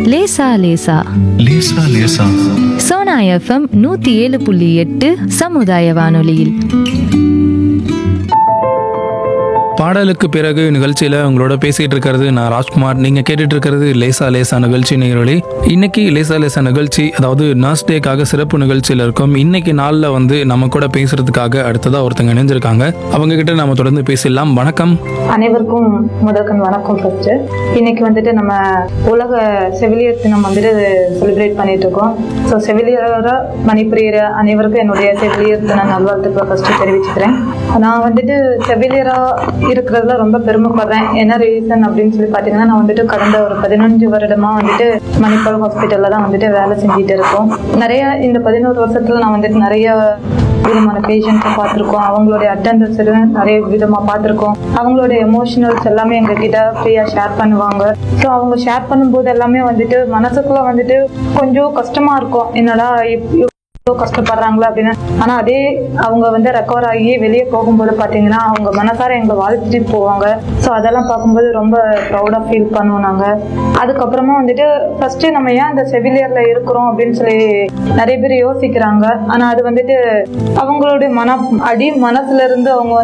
லேசா லேசா லேசா லேசா சோனா எஃப்எம் நூத்தி ஏழு புள்ளி எட்டு சமுதாய வானொலியில் பாடலுக்கு பிறகு நிகழ்ச்சியில் உங்களோட பேசிகிட்டு இருக்கிறது நான் ராஜ்குமார் நீங்கள் கேட்டுட்டு இருக்கிறது லேசா லேசா நிகழ்ச்சி நேயர்களே இன்னைக்கு லேசா லேசா நிகழ்ச்சி அதாவது நர்ஸ் டேக்காக சிறப்பு நிகழ்ச்சியில் இருக்கும் இன்னைக்கு நாளில் வந்து நம்ம கூட பேசுறதுக்காக அடுத்ததாக ஒருத்தங்க இணைஞ்சிருக்காங்க அவங்க கிட்ட நம்ம தொடர்ந்து பேசிடலாம் வணக்கம் அனைவருக்கும் முதற்கண் வணக்கம் ஃபர்ஸ்ட் இன்னைக்கு வந்துட்டு நம்ம உலக செவிலியர் தினம் வந்துட்டு செலிப்ரேட் பண்ணிட்டு இருக்கோம் ஸோ செவிலியரோட மணிப்புரியிற அனைவருக்கும் என்னுடைய செவிலியர் தின நல்வாழ்த்துக்களை ஃபர்ஸ்ட் தெரிவிச்சுக்கிறேன் நான் வந்துட்டு செவிலியரா இருக்கிறதுல ரொம்ப பெருமைப்படுறேன் என்ன ரீசன் அப்படின்னு சொல்லி பார்த்தீங்கன்னா நான் வந்துட்டு கடந்த ஒரு பதினஞ்சு வருடமா வந்துட்டு மணிப்பால் ஹாஸ்பிட்டல்ல தான் வந்துட்டு வேலை செஞ்சுட்டு இருக்கோம் நிறைய இந்த பதினோரு வருஷத்துல நான் வந்துட்டு நிறைய விதமான பேஷண்ட்ஸை பார்த்துருக்கோம் அவங்களுடைய அட்டண்டன்ஸ் நிறைய விதமாக பார்த்துருக்கோம் அவங்களோட எமோஷனல்ஸ் எல்லாமே எங்ககிட்ட ஃப்ரீயாக ஷேர் பண்ணுவாங்க ஸோ அவங்க ஷேர் பண்ணும்போது எல்லாமே வந்துட்டு மனசுக்குள்ள வந்துட்டு கொஞ்சம் கஷ்டமா இருக்கும் என்னடா இப்- இவ்வளோ கஷ்டப்படுறாங்களா அப்படின்னு ஆனா அதே அவங்க வந்து ரெக்கவர் ஆகி வெளியே போகும்போது பாத்தீங்கன்னா அவங்க மனசார எங்களை வாழ்த்துட்டு போவாங்க ஸோ அதெல்லாம் பார்க்கும்போது ரொம்ப ப்ரௌடா ஃபீல் பண்ணுவோம் நாங்க அதுக்கப்புறமா வந்துட்டு ஃபர்ஸ்ட் நம்ம ஏன் அந்த செவிலியர்ல இருக்கிறோம் அப்படின்னு சொல்லி நிறைய பேர் யோசிக்கிறாங்க ஆனா அது வந்துட்டு அவங்களுடைய மன அடி மனசுல இருந்து அவங்க